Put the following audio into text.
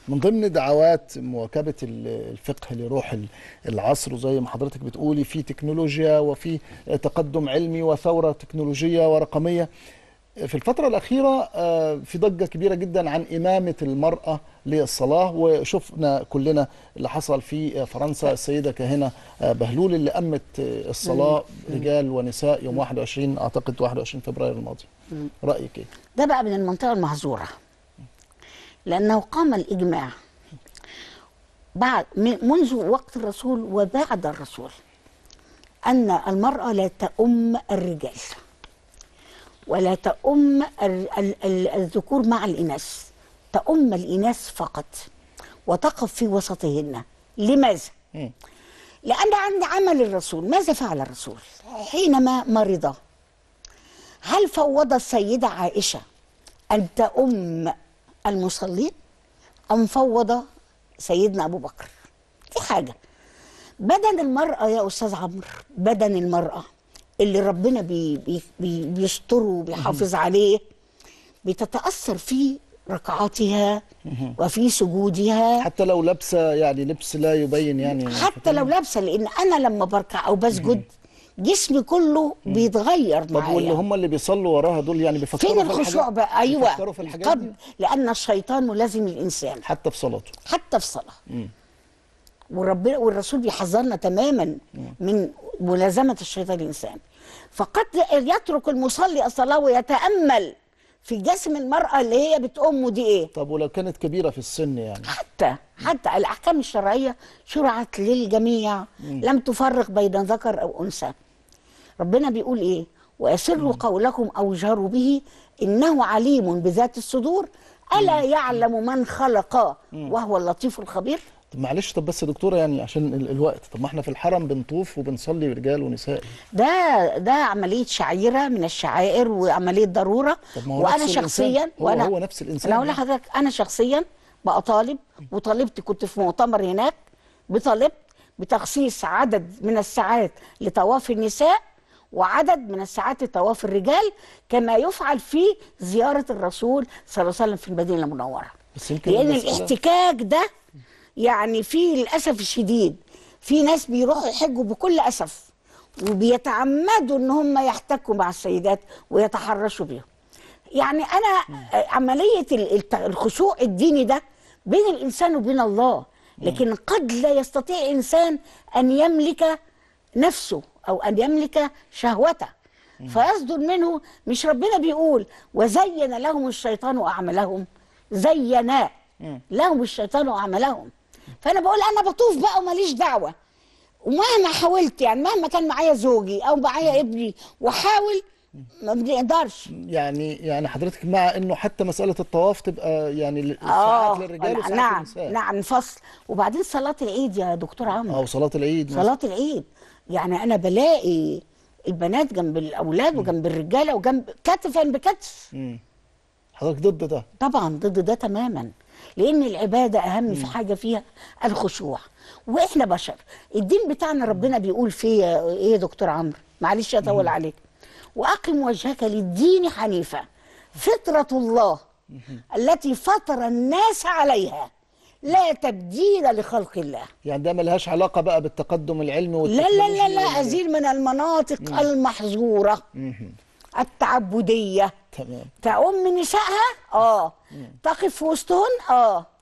من ضمن دعوات مواكبه ال- الفقه لروح ال- العصر وزي ما حضرتك بتقولي في تكنولوجيا وفي تقدم علمي وثوره تكنولوجيه ورقميه في الفترة الأخيرة آه، في ضجة كبيرة جدا عن إمامة المرأة للصلاة وشفنا كلنا اللي حصل في آه، فرنسا السيدة كاهنة آه، بهلول اللي أمت آه، الصلاة رجال ونساء يوم 21 أعتقد 21 فبراير الماضي رأيك إيه؟ ده بقى من المنطقة المهجورة لأنه قام الإجماع بعد من- منذ وقت الرسول وبعد الرسول أن المرأة لا تؤم الرجال ولا تؤم ال- ال- ال- الذكور مع الإناث تؤم الإناث فقط وتقف في وسطهن لماذا؟ مم. لأن عند عمل الرسول ماذا فعل الرسول حينما مرض هل فوض السيدة عائشة أن تؤم المصلين أم فوض سيدنا أبو بكر دي حاجة بدن المرأة يا أستاذ عمرو بدن المرأة اللي ربنا بي بي بي بيستره وبيحافظ عليه بتتأثر في ركعاتها وفي سجودها حتى لو لابسة يعني لبس لا يبين يعني حتى لو لابسه لان انا لما بركع او بسجد جسمي كله بيتغير طب واللي معايا هم اللي بيصلوا وراها دول يعني بيفكروا فين في الخشوع الحاجات- بقى ايوه بيفكروا في الحاجات دي قد لان الشيطان ملازم الانسان حتى في صلاته حتى في صلاه وربنا والرسول بيحذرنا تماما من ملازمه الشيطان الانسان فقد يترك المصلي الصلاه ويتامل في جسم المراه اللي هي بتأمه دي ايه طب ولو كانت كبيرة في السن يعني حتى حتى الاحكام الشرعيه شرعت للجميع لم تفرق بين ذكر او انثى ربنا بيقول ايه واسروا قولكم او اجهروا به انه عليم بذات الصدور الا يعلم من خلق وهو اللطيف الخبير طب معلش طب بس يا دكتورة يعني عشان ال- الوقت طب ما احنا في الحرم بنطوف وبنصلي رجال ونساء ده ده عمليه شعيره من الشعائر وعمليه ضروره طب ما هو وانا نفس الإنسان. شخصيا هو- وانا هو نفس الإنسان انا اقول يعني. لحضرتك انا شخصيا بقى طالب وطالبت كنت في مؤتمر هناك بطالبت بتخصيص عدد من الساعات لطواف النساء وعدد من الساعات لطواف الرجال كما يفعل في زياره الرسول صلى الله عليه وسلم في المدينه المنوره بس يمكن لان المسألة- الاحتكاك ده يعني في للاسف الشديد في ناس بيروحوا يحجوا بكل اسف وبيتعمدوا ان هم يحتكوا مع السيدات ويتحرشوا بيهم يعني انا عمليه ال- الت- الخشوع الديني ده بين الانسان وبين الله لكن قد لا يستطيع انسان ان يملك نفسه او ان يملك شهوته فيصدر منه مش ربنا بيقول وزين لهم الشيطان اعمالهم زينا لهم الشيطان اعمالهم فانا بقول انا بطوف بقى وماليش دعوه ومهما حاولت يعني مهما كان معايا زوجي او معايا ابني وحاول ما بنقدرش يعني يعني حضرتك مع انه حتى مسألة الطواف تبقى يعني ل- اه ساعات للرجال وساعات نعم للنساء نعم فصل وبعدين صلاه العيد يا دكتور عمرو او صلاة العيد مثلا. صلاة العيد يعني أنا بلاقي البنات جنب الأولاد وجنب الرجالة وجنب كتفا بكتف مم. حضرتك ضد ده طبعا ضد ده تماما لأن العبادة أهم في حاجة فيها الخشوع وإحنا بشر الدين بتاعنا ربنا بيقول فيه إيه يا دكتور عمرو معلش أطول عليك وأقم وجهك للدين حنيفا فطرة الله التي فطر الناس عليها لا تبديل لخلق الله يعني ده ملهاش علاقة بقى بالتقدم العلمي لا لا لا والتكنولوجيا لا وال- هذه من المناطق المحظورة مهم. التعبدية تمام تأم نسائها اه تقف في وسطهن اه